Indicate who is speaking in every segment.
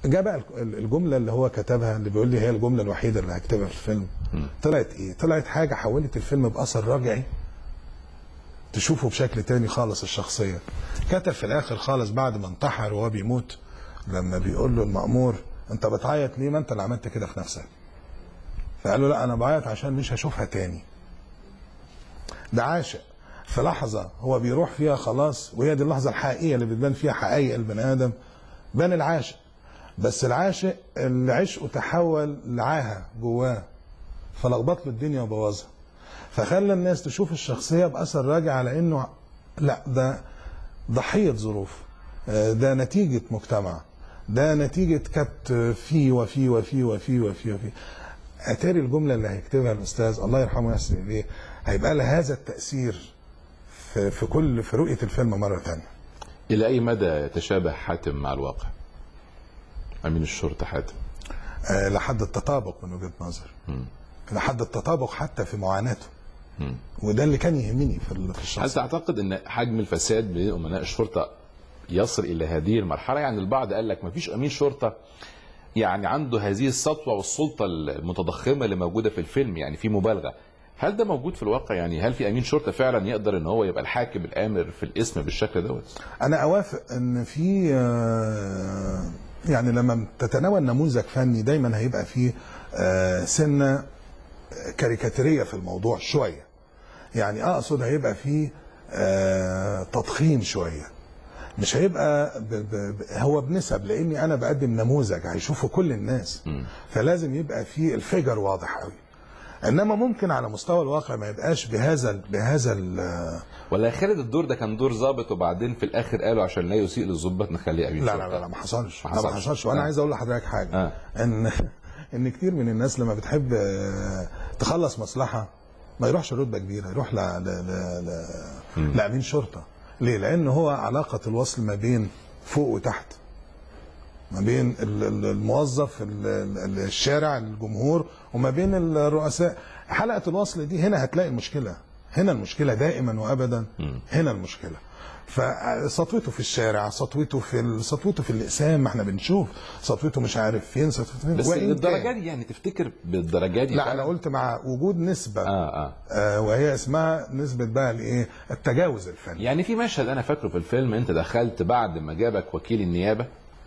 Speaker 1: جاء بقى ال- الجمله اللي هو كتبها اللي بيقول لي هي الجمله الوحيده اللي هكتبها في الفيلم طلعت ايه؟ طلعت حاجه حولت الفيلم باثر رجعي تشوفه بشكل تاني خالص الشخصيه كتب في الاخر خالص بعد ما انتحر وهو بيموت لما بيقول له المأمور انت بتعيط ليه ما انت اللي عملت كده في نفسك فقال له لا انا بعيط عشان مش هشوفها تاني ده عاشق في لحظة هو بيروح فيها خلاص وهي دي اللحظة الحقيقية اللي بتبان فيها حقائق البني آدم بان العاشق بس العاشق اللي عشقه تحول لعاهة جواه فلخبط له الدنيا وبوظها فخلى الناس تشوف الشخصية بأثر راجع على إنه لا ده ضحية ظروف آه، ده نتيجة مجتمع ده نتيجة كبت فيه وفيه وفيه وفيه وفيه وفيه اتاري الجمله اللي هيكتبها الاستاذ الله يرحمه ويحسن اليه هيبقى لها هذا التاثير في, في كل في رؤيه الفيلم مره ثانيه
Speaker 2: الى اي مدى يتشابه حاتم مع الواقع امين الشرطه حاتم
Speaker 1: أه لحد التطابق من وجهه نظر لحد التطابق حتى في معاناته وده اللي كان يهمني في ال- في
Speaker 2: هل
Speaker 1: الشخص
Speaker 2: تعتقد ان حجم الفساد بين امناء الشرطه يصل الى هذه المرحله يعني البعض قال لك ما فيش امين شرطه يعني عنده هذه السطوه والسلطه المتضخمه اللي موجوده في الفيلم يعني في مبالغه هل ده موجود في الواقع يعني هل في امين شرطه فعلا يقدر ان هو يبقى الحاكم الامر في الاسم بالشكل دوت
Speaker 1: انا اوافق ان في آه، يعني لما تتناول نموذج فني دايما هيبقى فيه آه، سنه كاريكاتيريه في الموضوع شويه يعني اقصد هيبقى فيه آه، تضخيم شويه مش هيبقى ب ب ب هو بنسب لاني انا بقدم نموذج هيشوفه كل الناس فلازم يبقى فيه الفجر واضح قوي انما ممكن على مستوى الواقع ما يبقاش بهذا ال- بهذا ال-
Speaker 2: ولا خالد الدور ده كان دور ظابط وبعدين في الاخر قالوا عشان لا يسيء للظباط نخليه امين
Speaker 1: لا
Speaker 2: شرطة.
Speaker 1: لا لا, لا ما حصلش
Speaker 2: ما
Speaker 1: ما
Speaker 2: حصلش.
Speaker 1: حصلش وانا
Speaker 2: آه.
Speaker 1: عايز اقول لحضرتك حاجه
Speaker 2: آه.
Speaker 1: ان ان كتير من الناس لما بتحب آه، تخلص مصلحه ما يروحش رتبه كبيره يروح ل ل ل ل لامين شرطه ليه؟ لان هو علاقه الوصل ما بين فوق وتحت ما بين ال- ال- الموظف ال- ال- الشارع الجمهور وما بين الرؤساء حلقه الوصل دي هنا هتلاقي المشكله هنا المشكله دائما وابدا هنا المشكله فسطوته في الشارع سطوته في ال- سطوته في الاقسام ما احنا بنشوف سطوته مش عارف فين سطوته فين
Speaker 2: بس
Speaker 1: وإن كان-
Speaker 2: للدرجه دي يعني تفتكر بالدرجه دي
Speaker 1: لا
Speaker 2: فعلاً؟
Speaker 1: انا قلت مع وجود نسبه
Speaker 2: اه اه
Speaker 1: آه وهي اسمها نسبه بقى الايه التجاوز الفني
Speaker 2: يعني في مشهد انا فاكره في الفيلم انت دخلت بعد ما جابك وكيل النيابه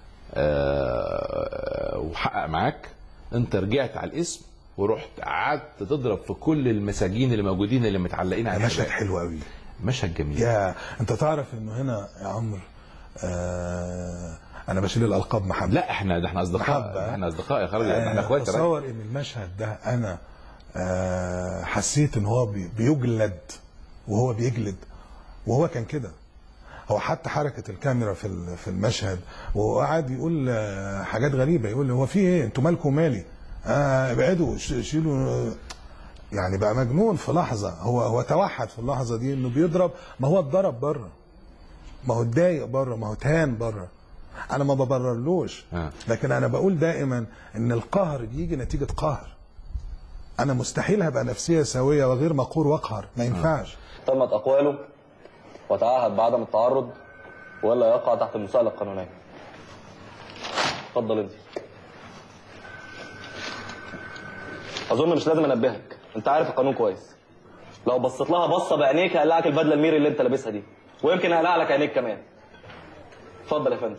Speaker 2: آه وحقق معاك انت رجعت على الاسم ورحت قعدت تضرب في كل المساجين اللي موجودين اللي متعلقين على
Speaker 1: مشهد
Speaker 2: الحبال.
Speaker 1: حلو قوي
Speaker 2: مشهد جميل
Speaker 1: يا انت تعرف انه هنا يا عمرو آه انا بشيل الالقاب محمد
Speaker 2: لا احنا ده احنا اصدقاء
Speaker 1: محبة.
Speaker 2: احنا اصدقاء يا خالد ده احنا اخوات كمان.
Speaker 1: تصور ان المشهد ده انا آه حسيت ان هو بي- بيجلد وهو بيجلد وهو كان كده هو حتى حركه الكاميرا في ال- في المشهد وهو قاعد يقول آه، حاجات غريبه يقول هو في ايه انتوا مالكم مالي آه ابعدوا ش- شيلوا يعني بقى مجنون في لحظه هو هو توحد في اللحظه دي انه بيضرب ما هو اتضرب بره ما هو اتضايق بره ما هو تهان بره انا ما ببررلوش
Speaker 2: آه.
Speaker 1: لكن انا بقول دائما ان القهر بيجي نتيجه قهر انا مستحيل هبقى نفسيه سويه وغير مقهور واقهر ما ينفعش
Speaker 3: تمت أقواله وتعهد بعدم التعرض ولا يقع تحت المساءلة القانونية اتفضل انت اظن مش لازم انبهك انت عارف القانون كويس لو بصيت لها بصه بعينيك هقلعك البدله الميري اللي انت لابسها دي ويمكن هقلع لك عينيك كمان اتفضل يا فندم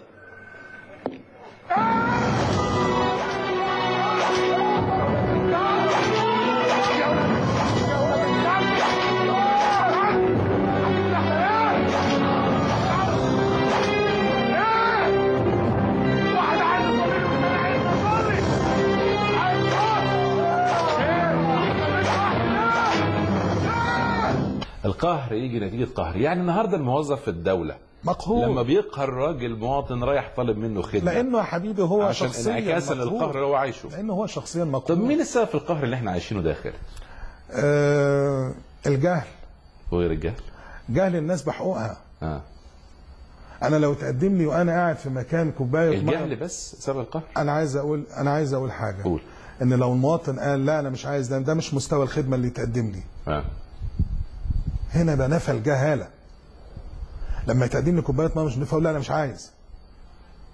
Speaker 2: القهر يجي نتيجه قهر يعني النهارده الموظف في الدوله
Speaker 1: مقهور
Speaker 2: لما بيقهر راجل مواطن رايح طالب منه خدمه
Speaker 1: لانه يا حبيبي هو
Speaker 2: عشان
Speaker 1: شخصيا
Speaker 2: انعكاسا
Speaker 1: مقهور.
Speaker 2: للقهر اللي هو عايشه
Speaker 1: لانه هو شخصيا مقهور
Speaker 2: طب مين السبب في القهر اللي احنا عايشينه داخل
Speaker 1: آه الجهل
Speaker 2: وغير الجهل
Speaker 1: جهل الناس بحقوقها
Speaker 2: اه
Speaker 1: انا لو تقدم لي وانا قاعد في مكان كوبايه
Speaker 2: الجهل
Speaker 1: مية
Speaker 2: بس سبب القهر
Speaker 1: انا عايز اقول انا عايز اقول حاجه
Speaker 2: قول.
Speaker 1: ان لو المواطن قال لا انا مش عايز ده ده مش مستوى الخدمه اللي تقدم لي
Speaker 2: اه
Speaker 1: هنا بقى نفى الجهاله لما يتقدم لي كوبايه ميه مش نفى لا انا مش عايز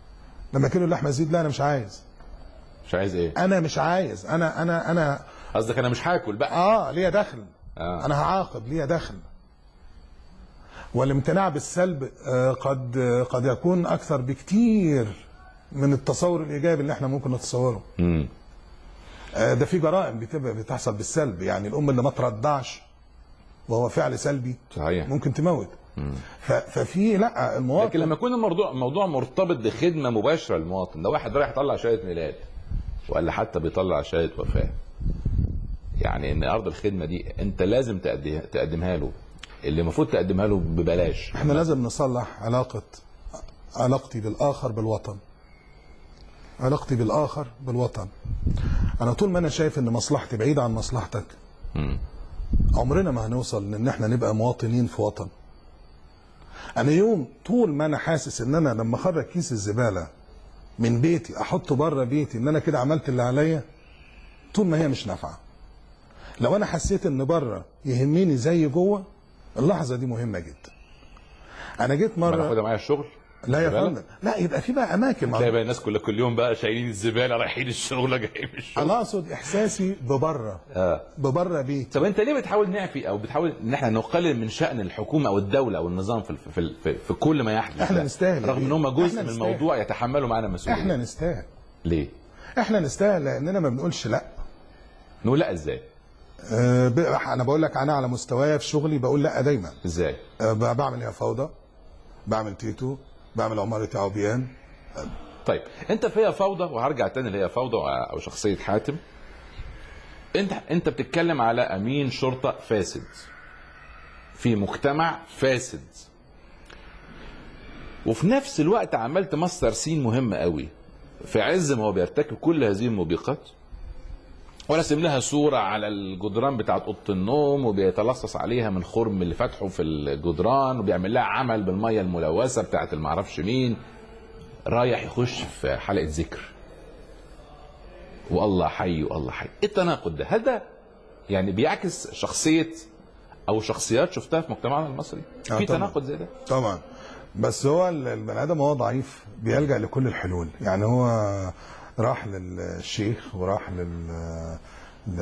Speaker 1: لما كيلو اللحمه يزيد لا انا مش عايز
Speaker 2: مش عايز ايه
Speaker 1: انا مش عايز انا انا انا
Speaker 2: قصدك انا مش هاكل بقى
Speaker 1: اه ليا دخل
Speaker 2: آه.
Speaker 1: انا هعاقب ليا دخل والامتناع بالسلب آه، قد آه، قد يكون اكثر بكتير من التصور الايجابي اللي احنا ممكن نتصوره
Speaker 2: امم
Speaker 1: آه، ده في جرائم بتبقى بتحصل بالسلب يعني الام اللي ما ترضعش وهو فعل سلبي
Speaker 2: صحيح
Speaker 1: ممكن تموت ف- ففي لا
Speaker 2: لكن
Speaker 1: المواطن
Speaker 2: لما يكون الموضوع موضوع مرتبط بخدمه مباشره للمواطن ده واحد رايح يطلع شهاده ميلاد ولا حتى بيطلع شهاده وفاه يعني ان ارض الخدمه دي انت لازم تقدي- تقدمها له اللي المفروض تقدمها له ببلاش
Speaker 1: احنا لازم نصلح علاقة علاقتي بالآخر بالوطن علاقتي بالآخر بالوطن أنا طول ما أنا شايف إن مصلحتي بعيدة عن مصلحتك
Speaker 2: مم.
Speaker 1: عمرنا ما هنوصل إن إحنا نبقى مواطنين في وطن أنا يوم طول ما أنا حاسس إن أنا لما أخرج كيس الزبالة من بيتي أحطه بره بيتي إن أنا كده عملت اللي عليا طول ما هي مش نافعة لو أنا حسيت إن بره يهمني زي جوه اللحظة دي مهمة جدا أنا جيت
Speaker 2: ما
Speaker 1: مرة
Speaker 2: ناخدها معايا الشغل
Speaker 1: لا يا
Speaker 2: الزبالة؟
Speaker 1: فندم لا يبقى في بقى اماكن
Speaker 2: تلاقي
Speaker 1: ما
Speaker 2: بقى الناس كلها كل يوم بقى شايلين الزباله رايحين الشغل جايين من الشغل
Speaker 1: انا اقصد احساسي ببره
Speaker 2: اه
Speaker 1: ببره بيتي
Speaker 2: طب انت ليه بتحاول نعفي او بتحاول ان احنا نقلل من شان الحكومه او الدوله او النظام في في, في, في كل ما يحدث
Speaker 1: احنا
Speaker 2: ده؟
Speaker 1: نستاهل
Speaker 2: رغم ان هم جزء
Speaker 1: احنا
Speaker 2: من
Speaker 1: نستاهل.
Speaker 2: الموضوع يتحملوا معانا المسؤوليه
Speaker 1: احنا نستاهل
Speaker 2: ليه؟
Speaker 1: احنا نستاهل لاننا ما بنقولش لا
Speaker 2: نقول لا ازاي؟
Speaker 1: أه ب- انا بقول لك انا على مستواي في شغلي بقول لا دايما
Speaker 2: ازاي؟
Speaker 1: أه ب- بعمل يا فوضى بعمل تيتو بعمل عمارة عوبيان
Speaker 2: طيب انت فيها فوضى وهرجع تاني اللي هي فوضى او شخصيه حاتم انت انت بتتكلم على امين شرطه فاسد في مجتمع فاسد وفي نفس الوقت عمال تمصر سين مهمه قوي في عز ما هو بيرتكب كل هذه الموبقات ورسم لها صورة على الجدران بتاعت أوضة النوم وبيتلصص عليها من خرم اللي فتحه في الجدران وبيعمل لها عمل بالمية الملوثة بتاعت المعرفش مين رايح يخش في حلقة ذكر والله حي والله حي ايه التناقض ده هل ده يعني بيعكس شخصية أو شخصيات شفتها في مجتمعنا المصري
Speaker 1: آه
Speaker 2: في
Speaker 1: طبعاً.
Speaker 2: تناقض زي ده
Speaker 1: طبعا بس هو ال- البني ادم هو ضعيف بيلجا لكل الحلول يعني هو راح للشيخ وراح لل ل...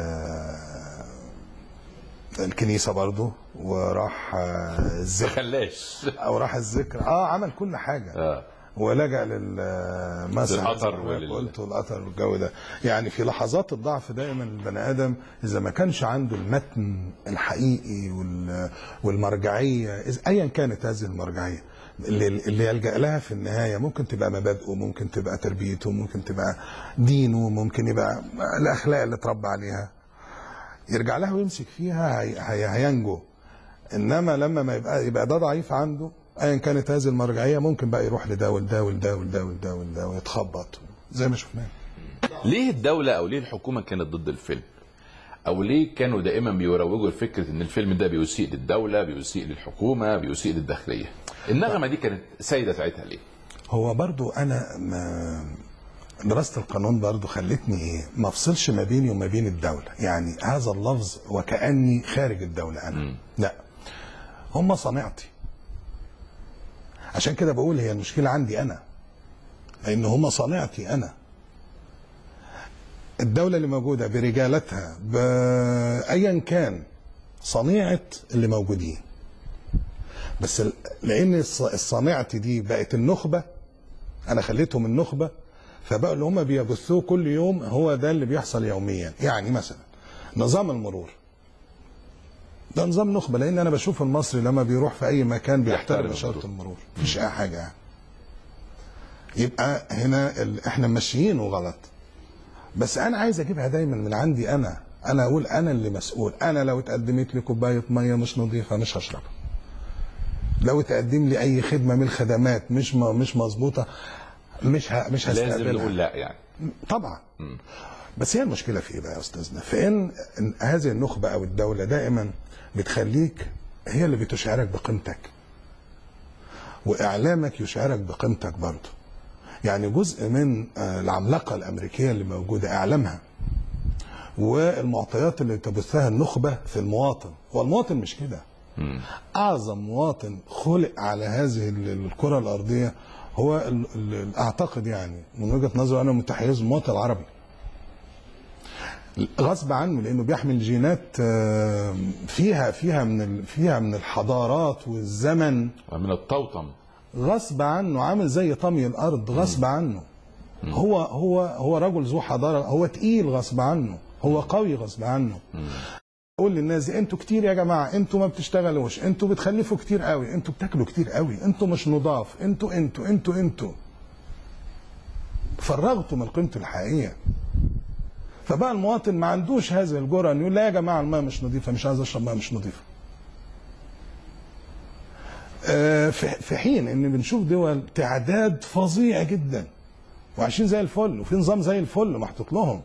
Speaker 1: الكنيسه برضه وراح آه، الذكر
Speaker 2: خلاش
Speaker 1: او راح الذكر اه عمل كل حاجه
Speaker 2: اه
Speaker 1: ولجأ للمسح
Speaker 2: للقطر ولل-
Speaker 1: قلت والقطر والجو ده يعني في لحظات الضعف دائما البني ادم اذا ما كانش عنده المتن الحقيقي وال- والمرجعيه إذ- ايا كانت هذه المرجعيه اللي, اللي يلجأ لها في النهايه ممكن تبقى مبادئه ممكن تبقى تربيته ممكن تبقى دينه ممكن يبقى الاخلاق اللي اتربى عليها يرجع لها ويمسك فيها هي- هي- هينجو انما لما ما يبقى يبقى ده ضعيف عنده ايا كانت هذه المرجعيه ممكن بقى يروح لده ولده ولده ولده ولده ولده ويتخبط زي ما شفناه
Speaker 2: ليه الدولة أو ليه الحكومة كانت ضد الفيلم؟ أو ليه كانوا دائما بيروجوا لفكرة إن الفيلم ده بيسيء للدولة، بيسيء للحكومة، بيسيء للداخلية؟ النغمة دي كانت سيدة ساعتها ليه؟
Speaker 1: هو برضو انا ما دراسه القانون برضو خلتني ايه ما افصلش ما بيني وما بين الدوله يعني هذا اللفظ وكاني خارج الدوله انا لا هم صنيعتي عشان كده بقول هي المشكله عندي انا لان هم صنيعتي انا الدوله اللي موجوده برجالتها بايا كان صنيعه اللي موجودين بس ال- لان الص- الصنيعه دي بقت النخبه انا خليتهم النخبه فبقوا اللي هم بيبثوه كل يوم هو ده اللي بيحصل يوميا يعني مثلا نظام المرور ده نظام نخبه لان انا بشوف المصري لما بيروح في اي مكان بيحترم
Speaker 2: بيحترم
Speaker 1: اشاره
Speaker 2: المرور.
Speaker 1: المرور مفيش اي حاجه يعني يبقى هنا ال... احنا ماشيينه غلط بس انا عايز اجيبها دايما من عندي انا انا اقول انا اللي مسؤول انا لو اتقدمت لي كوبايه ميه مش نظيفه مش هشربها لو تقدم لي اي خدمه من الخدمات مش م... مش مظبوطه مش ه... مش
Speaker 2: لازم
Speaker 1: هستقبلها
Speaker 2: نقول لا يعني.
Speaker 1: طبعا بس هي المشكله في ايه بقى يا استاذنا في ان إن هذه النخبه او الدوله دائما بتخليك هي اللي بتشعرك بقيمتك واعلامك يشعرك بقيمتك برضه يعني جزء من آه، العملاقه الامريكيه اللي موجوده اعلامها والمعطيات اللي تبثها النخبه في المواطن هو المواطن مش كده اعظم مواطن خلق على هذه ال- الكره الارضيه هو ال ال اعتقد يعني من وجهه نظري انا متحيز المواطن العربي غصب عنه لانه بيحمل جينات آه، فيها فيها من ال- فيها من الحضارات والزمن
Speaker 2: من الطوطم
Speaker 1: غصب عنه عامل زي طمي الارض غصب عنه هو هو هو رجل ذو حضاره هو تقيل غصب عنه هو قوي غصب عنه اقول للناس دي انتوا كتير يا جماعه انتوا ما بتشتغلوش انتوا بتخلفوا كتير قوي انتوا بتاكلوا كتير قوي انتوا مش نضاف انتوا انتوا انتوا انتوا فرغتوا من قيمته الحقيقيه فبقى المواطن ما عندوش هذا الجرأة انه يقول لا يا جماعه الماء مش نظيفه مش عايز اشرب ماء مش نظيفه آه، في في حين ان بنشوف دول تعداد فظيع جدا وعايشين زي الفل وفي نظام زي الفل محطوط لهم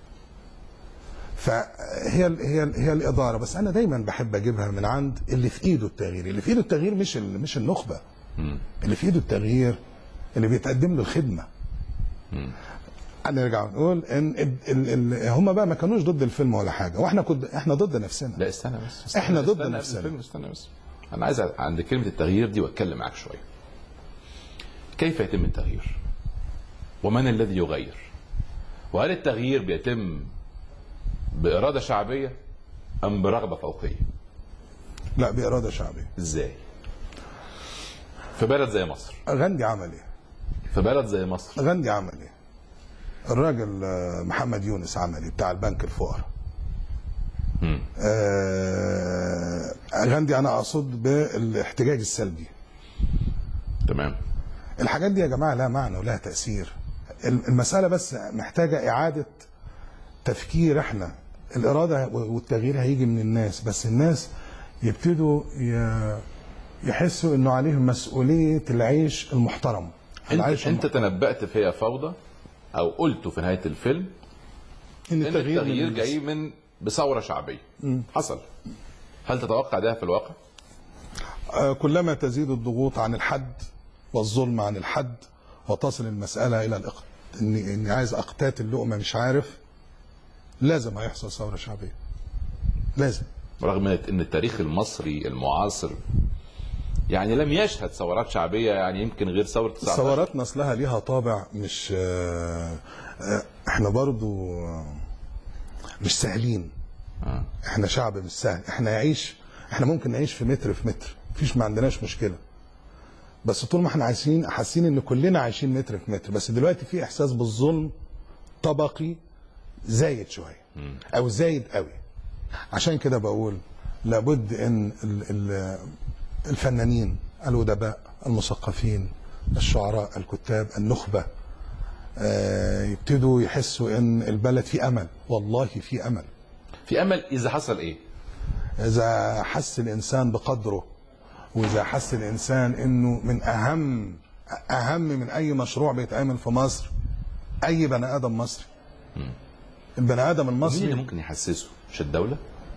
Speaker 1: فهي ال- هي ال- هي الاداره بس انا دايما بحب اجيبها من عند اللي في ايده التغيير اللي في ايده التغيير مش ال- مش النخبه اللي في ايده التغيير اللي بيتقدم له الخدمه هنرجع نقول ان ال- ال- ال- هم بقى ما كانوش ضد الفيلم ولا حاجه واحنا كنا احنا ضد نفسنا
Speaker 2: لا استنى بس استنى
Speaker 1: إحنا ضد
Speaker 2: استنى قبل
Speaker 1: نفسنا.
Speaker 2: الفيلم، استنى بس انا عايز عند كلمه التغيير دي واتكلم معاك شويه كيف يتم التغيير ومن الذي يغير وهل التغيير بيتم باراده شعبيه ام برغبه فوقيه
Speaker 1: لا باراده شعبيه
Speaker 2: ازاي في بلد زي مصر
Speaker 1: غاندي عمل ايه؟
Speaker 2: في بلد زي مصر
Speaker 1: غاندي عمل ايه؟ الراجل آه، محمد يونس عمل ايه بتاع البنك الفقراء
Speaker 2: مم.
Speaker 1: آه غاندي انا اقصد بالاحتجاج السلبي
Speaker 2: تمام
Speaker 1: الحاجات دي يا جماعه لها معنى ولها تاثير المساله بس محتاجه اعاده تفكير احنا الاراده والتغيير هيجي من الناس بس الناس يبتدوا ي- يحسوا انه عليهم مسؤوليه العيش المحترم
Speaker 2: انت
Speaker 1: العيش
Speaker 2: انت
Speaker 1: المحترم.
Speaker 2: تنبأت فيها فوضى او قلت في نهايه الفيلم
Speaker 1: ان
Speaker 2: ان
Speaker 1: التغيير,
Speaker 2: التغيير
Speaker 1: من
Speaker 2: جاي من بثوره شعبيه حصل هل تتوقع ده في الواقع؟
Speaker 1: آه، كلما تزيد الضغوط عن الحد والظلم عن الحد وتصل المسألة إلى الإق... إني إني عايز أقتات اللقمة مش عارف لازم هيحصل ثورة شعبية لازم
Speaker 2: رغم ان التاريخ المصري المعاصر يعني لم يشهد ثورات شعبيه يعني يمكن غير ثوره 19
Speaker 1: ثورات نسلها ليها طابع مش آه، آه، احنا برضو آه، مش سهلين
Speaker 2: آه.
Speaker 1: احنا شعب مش سهل احنا يعيش احنا ممكن نعيش في متر في متر مفيش ما عندناش مشكله بس طول ما احنا عايشين حاسين ان كلنا عايشين متر في متر بس دلوقتي في احساس بالظلم طبقي زايد شويه او زايد قوي عشان كده بقول لابد ان ال- ال- الفنانين الادباء المثقفين الشعراء الكتاب النخبه آه، يبتدوا يحسوا ان البلد في امل والله في امل
Speaker 2: في امل اذا حصل ايه؟
Speaker 1: إذا حس الإنسان بقدره وإذا حس الإنسان إنه من أهم أهم من أي مشروع بيتعمل في مصر أي بني آدم مصري البني آدم
Speaker 2: مين اللي
Speaker 1: المصري
Speaker 2: ممكن يحسسه؟ مش الدوله؟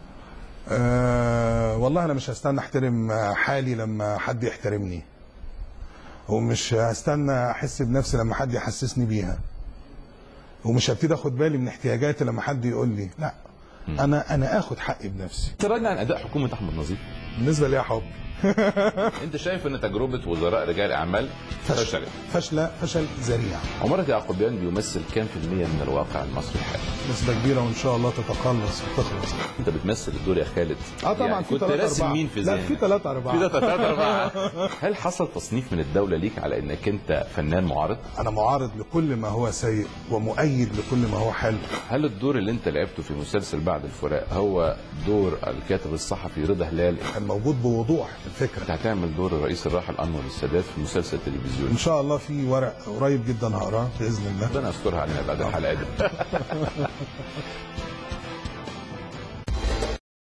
Speaker 1: آه والله أنا مش هستنى أحترم حالي لما حد يحترمني ومش هستنى أحس بنفسي لما حد يحسسني بيها ومش هبتدي أخد بالي من احتياجاتي لما حد يقول لي لا أنا أنا آخد حقي بنفسي
Speaker 2: تراجع عن اداء حكومه احمد نظيف
Speaker 1: بالنسبة لي يا حب
Speaker 2: انت شايف ان تجربه وزراء رجال اعمال فشلت
Speaker 1: فشل فشل ذريع
Speaker 2: عمارة يعقوبيان بيمثل كام في المية من الواقع المصري الحالي؟
Speaker 1: نسبة كبيرة وإن شاء الله تتقلص وتخلص
Speaker 2: انت بتمثل الدور يا خالد
Speaker 1: اه طبعا
Speaker 2: يعني
Speaker 1: في
Speaker 2: كنت
Speaker 1: ثلاثة
Speaker 2: راسم
Speaker 1: أربعة
Speaker 2: مين في
Speaker 1: لا
Speaker 2: ذهنك؟
Speaker 1: في ثلاثة أربعة
Speaker 2: في ثلاثة أربعة هل حصل تصنيف من الدولة ليك على انك انت فنان معارض؟
Speaker 1: أنا معارض لكل ما هو سيء ومؤيد لكل ما هو حلو
Speaker 2: هل الدور اللي انت لعبته في مسلسل بعد الفراق هو دور الكاتب الصحفي رضا هلال؟
Speaker 1: كان موجود بوضوح الفكرة
Speaker 2: انت هتعمل دور الرئيس الراحل انور السادات في مسلسل تلفزيوني
Speaker 1: إن شاء الله في ورق قريب جدا هقراه بإذن الله
Speaker 2: ربنا يسترها علينا بعد الحلقه دي